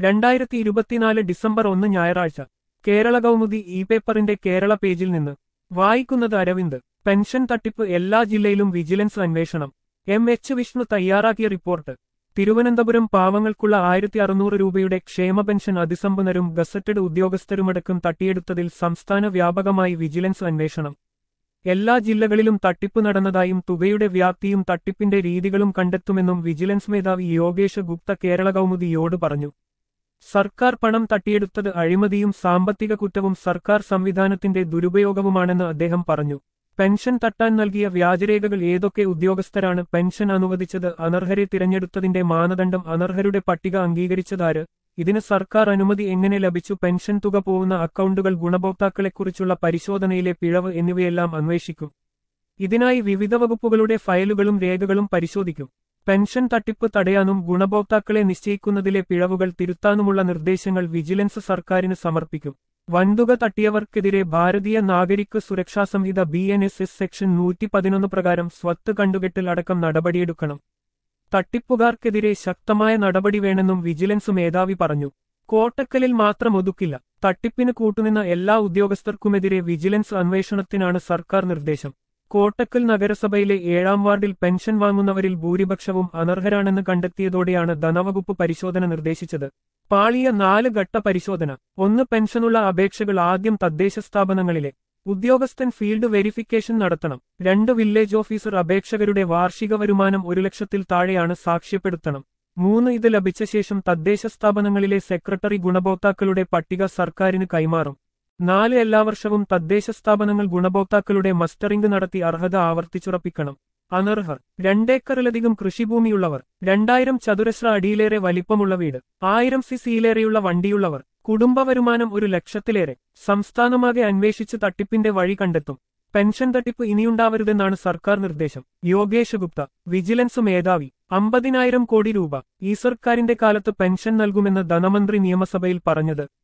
രണ്ടായിരത്തി ഇരുപത്തിനാല് ഡിസംബർ ഒന്ന് ഞായറാഴ്ച കേരള കൗമുദി ഇ പേപ്പറിന്റെ കേരള പേജിൽ നിന്ന് വായിക്കുന്നത് അരവിന്ദ് പെൻഷൻ തട്ടിപ്പ് എല്ലാ ജില്ലയിലും വിജിലൻസ് അന്വേഷണം എം എച്ച് വിഷ്ണു തയ്യാറാക്കിയ റിപ്പോർട്ട് തിരുവനന്തപുരം പാവങ്ങൾക്കുള്ള ആയിരത്തി അറുന്നൂറ് രൂപയുടെ ക്ഷേമ പെൻഷൻ അതിസമ്പന്നരും ഗസറ്റഡ് ഉദ്യോഗസ്ഥരുമടക്കം തട്ടിയെടുത്തതിൽ സംസ്ഥാന വ്യാപകമായി വിജിലൻസ് അന്വേഷണം എല്ലാ ജില്ലകളിലും തട്ടിപ്പ് നടന്നതായും തുകയുടെ വ്യാപ്തിയും തട്ടിപ്പിന്റെ രീതികളും കണ്ടെത്തുമെന്നും വിജിലൻസ് മേധാവി യോഗേഷ് ഗുപ്ത കേരള കൗമുദിയോട് പറഞ്ഞു സർക്കാർ പണം തട്ടിയെടുത്തത് അഴിമതിയും സാമ്പത്തിക കുറ്റവും സർക്കാർ സംവിധാനത്തിന്റെ ദുരുപയോഗവുമാണെന്ന് അദ്ദേഹം പറഞ്ഞു പെൻഷൻ തട്ടാൻ നൽകിയ വ്യാജരേഖകൾ ഏതൊക്കെ ഉദ്യോഗസ്ഥരാണ് പെൻഷൻ അനുവദിച്ചത് അനർഹരെ തിരഞ്ഞെടുത്തതിന്റെ മാനദണ്ഡം അനർഹരുടെ പട്ടിക അംഗീകരിച്ചതാര് ഇതിന് സർക്കാർ അനുമതി എങ്ങനെ ലഭിച്ചു പെൻഷൻ തുക പോകുന്ന അക്കൗണ്ടുകൾ ഗുണഭോക്താക്കളെക്കുറിച്ചുള്ള പരിശോധനയിലെ പിഴവ് എന്നിവയെല്ലാം അന്വേഷിക്കും ഇതിനായി വിവിധ വകുപ്പുകളുടെ ഫയലുകളും രേഖകളും പരിശോധിക്കും പെൻഷൻ തട്ടിപ്പ് തടയാനും ഗുണഭോക്താക്കളെ നിശ്ചയിക്കുന്നതിലെ പിഴവുകൾ തിരുത്താനുമുള്ള നിർദ്ദേശങ്ങൾ വിജിലൻസ് സർക്കാരിന് സമർപ്പിക്കും വൻതുക തട്ടിയവർക്കെതിരെ Bharatiya Nagarik Suraksha Sanhita B N S S section നൂറ്റി പതിനൊന്ന് പ്രകാരം സ്വത്ത് കണ്ടുകെട്ടൽ അടക്കം നടപടിയെടുക്കണം തട്ടിപ്പുകാർക്കെതിരെ ശക്തമായ നടപടി വേണമെന്നും വിജിലൻസ് മേധാവി പറഞ്ഞു കോട്ടക്കലിൽ മാത്രം ഒതുക്കില്ല തട്ടിപ്പിന് കൂട്ടുനിന്ന എല്ലാ ഉദ്യോഗസ്ഥർക്കുമെതിരെ വിജിലൻസ് അന്വേഷണത്തിനാണ് സർക്കാർ നിർദ്ദേശം കോട്ടക്കൽ നഗരസഭയിലെ ഏഴാം വാർഡിൽ പെൻഷൻ വാങ്ങുന്നവരിൽ ഭൂരിപക്ഷവും അനർഹരാണെന്ന് കണ്ടെത്തിയതോടെയാണ് ധനവകുപ്പ് പരിശോധന നിർദ്ദേശിച്ചത് പാളിയ നാല് ഘട്ട പരിശോധന ഒന്ന് പെൻഷനുള്ള അപേക്ഷകൾ ആദ്യം തദ്ദേശ സ്ഥാപനങ്ങളിലെ ഉദ്യോഗസ്ഥൻ ഫീൽഡ് വെരിഫിക്കേഷൻ നടത്തണം രണ്ട് വില്ലേജ് ഓഫീസർ അപേക്ഷകരുടെ വാർഷിക വരുമാനം ഒരു ലക്ഷത്തിൽ താഴെയാണ് സാക്ഷ്യപ്പെടുത്തണം മൂന്ന് ഇത് ലഭിച്ച ശേഷം തദ്ദേശ സ്ഥാപനങ്ങളിലെ സെക്രട്ടറി ഗുണഭോക്താക്കളുടെ പട്ടിക സർക്കാരിന് കൈമാറും നാല് എല്ലാ വർഷവും തദ്ദേശ സ്ഥാപനങ്ങൾ ഗുണഭോക്താക്കളുടെ മസ്റ്ററിംഗ് നടത്തി അർഹത ആവർത്തിച്ചുറപ്പിക്കണം അനർഹർ രണ്ടേക്കറിലധികം കൃഷിഭൂമിയുള്ളവർ രണ്ടായിരം ചതുരശ്ര അടിയിലേറെ വലിപ്പമുള്ള വീട് ആയിരം സി സിയിലേറെയുള്ള വണ്ടിയുള്ളവർ കുടുംബ വരുമാനം ഒരു ലക്ഷത്തിലേറെ സംസ്ഥാനമാകെ അന്വേഷിച്ച് തട്ടിപ്പിന്റെ വഴി കണ്ടെത്തും പെൻഷൻ തട്ടിപ്പ് ഇനിയുണ്ടാവരുതെന്നാണ് സർക്കാർ നിർദ്ദേശം യോഗേഷ് ഗുപ്ത വിജിലൻസ് മേധാവി അമ്പതിനായിരം കോടി രൂപ ഈ സർക്കാരിന്റെ കാലത്ത് പെൻഷൻ നൽകുമെന്ന് ധനമന്ത്രി നിയമസഭയിൽ പറഞ്ഞത്